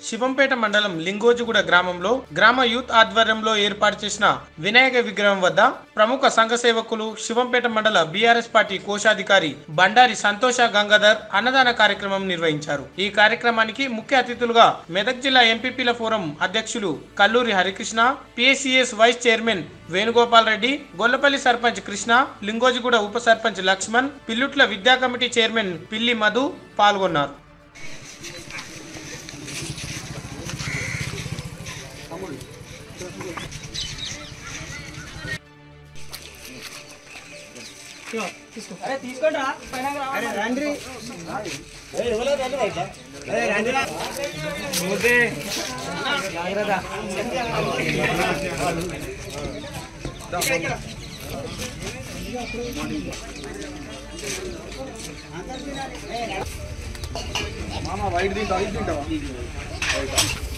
శివంపేట మండలం లింగోజిగూడ గ్రామంలో గ్రామ యూత్ ఆధ్వర్యంలో ఏర్పాటు చేసిన వినాయక విగ్రహం వద్ద ప్రముఖ సంఘ సేవకులు శివంపేట మండల బీఆర్ఎస్ పార్టీ కోశాధికారి బండారి సంతోష గంగాధర్ అన్నదాన కార్యక్రమం నిర్వహించారు ఈ కార్యక్రమానికి ముఖ్య అతిథులుగా మెదక్ జిల్లా ఎంపీపీల ఫోరం అధ్యక్షులు Kalluri Harikrishna PSCS vice chairman Venugopal Reddy Gollapalli sarpanch Krishna Lingojiguda ఉప సర్పంచ్ లక్ష్మణ్ పిల్లుట్ల విద్యా కమిటీ చైర్మన్ పిల్లి మధు పాల్గొన్నారు మామ వైట్ తింటావా ఇది తింటావా